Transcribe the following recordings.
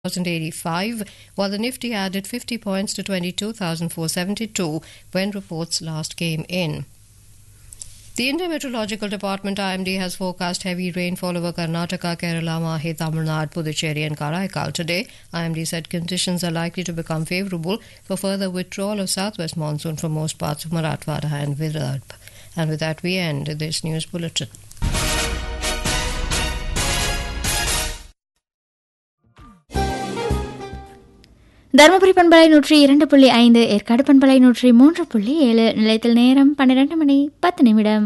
1,085, while the Nifty added 50 points to 22,472 when reports last came in. The Indian Meteorological Department IMD has forecast heavy rainfall over Karnataka, Kerala, Mahe, Tamil Nadu, Puducherry and Karaikal today. IMD said conditions are likely to become favourable for further withdrawal of southwest monsoon from most parts of Marathwada and Vidarbha. And with that we end this news bulletin. Dharmapuri பண்பலை நூற்றி இரண்டு புள்ளி ஐந்து ஏற்காடு பண்பலை நூற்றி மூன்று புள்ளி ஏழு நிலையத்தில் நேரம் பன்னிரண்டு மணி பத்து நிமிடம்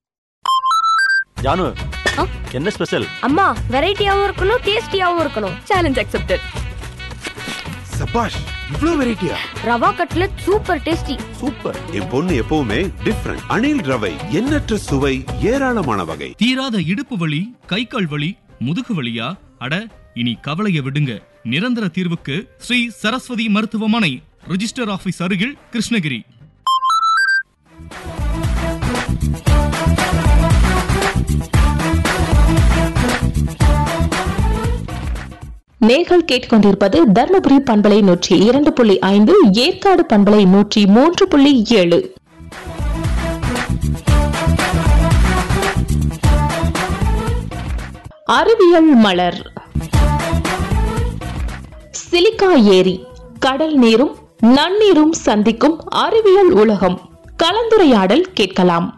ஜானு என்ன ஸ்பெஷல் அம்மா வெரைட்டியாவும் இருக்கணும் டேஸ்டியாவும் இருக்கணும் சேலஞ்ச் அக்செப்டட் சபாஷ் இவ்ளோ வெரைட்டியா rava cutlet super tasty super என் பொண்ணு எப்பவுமே டிஃப்ரெண்ட் அணில் ரவை எண்ணற்ற சுவை ஏராளமான வகை தீராத இடுப்பு வலி கை கால் வலி முதுகு வலியா அட இனி கவலைய விடுங்க நிரந்தர தீர்வுக்கு ஸ்ரீ சரஸ்வதி மருத்துவமனை ரிஜிஸ்டர் ஆபீஸ் அருகில் கிருஷ்ணகிரி நேர்கள் கேட்டுக்கொண்டிருப்பது தர்மபுரி பண்பலை நூற்றி இரண்டு புள்ளி ஐந்து ஏற்காடு பண்பலை நூற்றி மூன்று புள்ளி ஏழு அறிவியல் மலர் சிலிக்கா ஏரி கடல் நீரும் நன்னீரும் சந்திக்கும் அறிவியல் உலகம் கலந்துரையாடல் கேட்கலாம்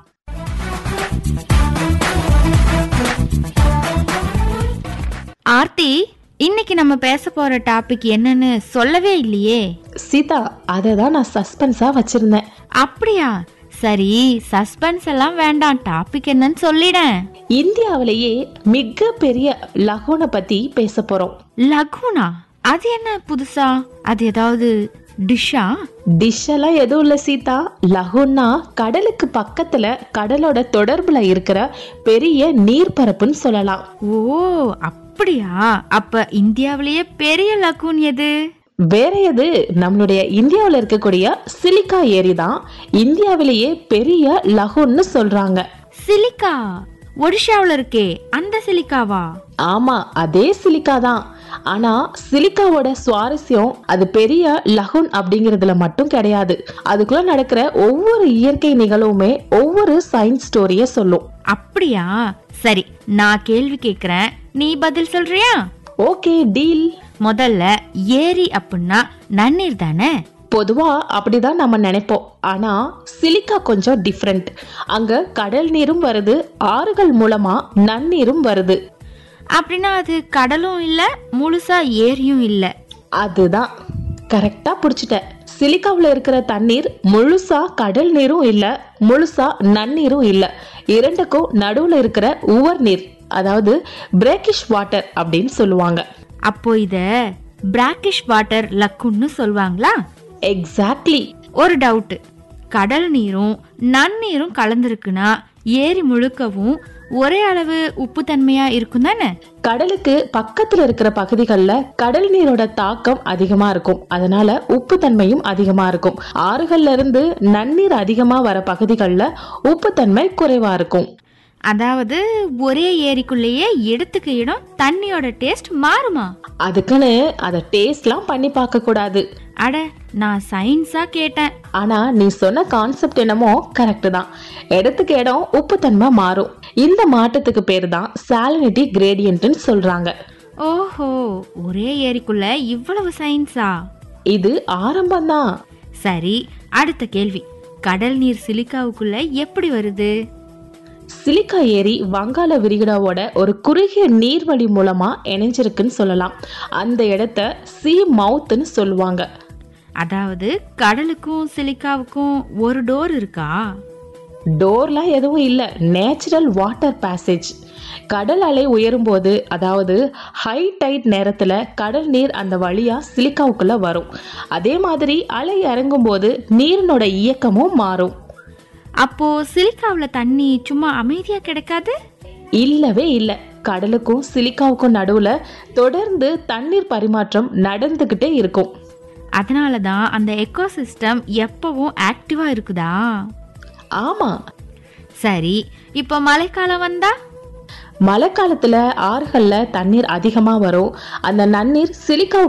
ஆர்த்தி இன்னைக்கு நம்ம பேச போற டாபிக் என்னன்னு சொல்லவே இல்லையே சீதா அதை தான் நான் சஸ்பென்ஸா வச்சிருந்தேன் அப்படியா சரி சஸ்பென்ஸ் எல்லாம் வேண்டாம் டாபிக் என்னன்னு சொல்லிடேன் இந்தியாவிலேயே மிக பெரிய லகோனை பத்தி பேச போறோம் லகுனா அது என்ன புதுசா அது ஏதாவது டிஷ்ஷா டிஷ் எல்லாம் எதுவும் இல்ல சீதா லகுன்னா கடலுக்கு பக்கத்துல கடலோட தொடர்புல இருக்கிற பெரிய நீர்ப்பரப்புன்னு சொல்லலாம் ஓ அப்படியா அப்ப இந்தியாவிலேயே பெரிய லகூன் எது வேற எது நம்மளுடைய இந்தியாவுல இருக்கக்கூடிய சிலிக்கா ஏரி தான் இந்தியாவிலேயே பெரிய லகுன்னு சொல்றாங்க சிலிக்கா ஒடிஷாவுல இருக்கே அந்த சிலிக்காவா ஆமா அதே சிலிக்கா தான் ஆனா சிலிக்காவோட சுவாரஸ்யம் அது பெரிய லகுன் அப்படிங்கறதுல மட்டும் கிடையாது அதுக்குள்ள நடக்கிற ஒவ்வொரு இயற்கை நிகழ்வுமே ஒவ்வொரு சயின்ஸ் ஸ்டோரிய சொல்லும் அப்படியா சரி நான் கேள்வி கேக்குறேன் நீ பதில் சொல்றியா ஓகே டீல் முதல்ல ஏரி அப்படின்னா நன்னீர் தானே பொதுவா அப்படிதான் நம்ம நினைப்போம் ஆனா சிலிக்கா கொஞ்சம் டிஃப்ரெண்ட் அங்க கடல் நீரும் வருது ஆறுகள் மூலமா நன்னீரும் வருது அப்படின்னா அது கடலும் இல்ல முழுசா ஏரியும் இல்ல அதுதான் கரெக்டா புடிச்சிட்ட சிலிக்காவுல இருக்கிற தண்ணீர் முழுசா கடல் நீரும் இல்ல முழுசா நன்னீரும் இல்ல இரண்டுக்கும் நடுவுல இருக்கிற உவர் நீர் அதாவது பிரேக்கிஷ் வாட்டர் அப்படின்னு சொல்லுவாங்க அப்போ இத பிராக்கிஷ் வாட்டர் லக்குன்னு சொல்வாங்களா எக்ஸாக்ட்லி ஒரு டவுட் கடல் நீரும் நன்னீரும் கலந்திருக்குன்னா ஏரி முழுக்கவும் ஒரே அளவு உப்பு தன்மையா இருக்கும் தானே கடலுக்கு பக்கத்துல இருக்கிற பகுதிகளில் கடல் நீரோட தாக்கம் அதிகமா இருக்கும் அதனால உப்பு தன்மையும் அதிகமா இருக்கும் ஆறுகள்ல இருந்து நன்னீர் அதிகமா வர பகுதிகளில் உப்பு தன்மை குறைவா இருக்கும் அதாவது ஒரே ஏரிக்குள்ளேயே இடத்துக்கு இடம் தண்ணியோட டேஸ்ட் மாறுமா அதுக்குன்னு அதை டேஸ்ட்லாம் பண்ணி பார்க்க கூடாது அட நான் சயின்ஸா கேட்டேன் ஆனா நீ சொன்ன கான்செப்ட் என்னமோ கரெக்ட் தான் இடத்துக்கு இடம் உப்புத்தன்மை மாறும் இந்த மாற்றத்துக்கு பேர் தான் சாலினிட்டி கிரேடியன்ட்னு சொல்றாங்க ஓஹோ ஒரே ஏரிக்குள்ள இவ்வளவு சயின்ஸா இது ஆரம்பம்தான் சரி அடுத்த கேள்வி கடல் நீர் சிலிக்காவுக்குள்ள எப்படி வருது சிலிக்கா ஏரி வங்காள விரிகுடாவோட ஒரு குறுகிய நீர்வழி மூலமா இணைஞ்சிருக்குன்னு சொல்லலாம் அந்த இடத்த சி மவுத்னு சொல்லுவாங்க அதாவது கடலுக்கும் சிலிக்காவுக்கும் ஒரு டோர் இருக்கா டோர்லாம் எதுவும் இல்லை நேச்சுரல் வாட்டர் பேசேஜ் கடல் அலை உயரும் போது அதாவது ஹை டைட் நேரத்தில் கடல் நீர் அந்த வழியா சிலிக்காவுக்குள்ள வரும் அதே மாதிரி அலை இறங்கும் போது நீரினோட இயக்கமும் மாறும் அப்போ சிலிக்காவுல தண்ணி சும்மா அமைதியா கிடைக்காது இல்லவே இல்லை கடலுக்கும் சிலிக்காவுக்கும் நடுவுல தொடர்ந்து தண்ணீர் பரிமாற்றம் நடந்துகிட்டே இருக்கும் அதனால தான் அந்த எக்கோசிஸ்டம் எப்பவும் ஆக்டிவா இருக்குதா ஆமா சரி இப்போ மழைக்காலம் வந்தா மழை காலத்துல ஆறுகள்ல தண்ணீர் அதிகமா வரும் அந்த நன்னீர் சிலிக்காவுக்கு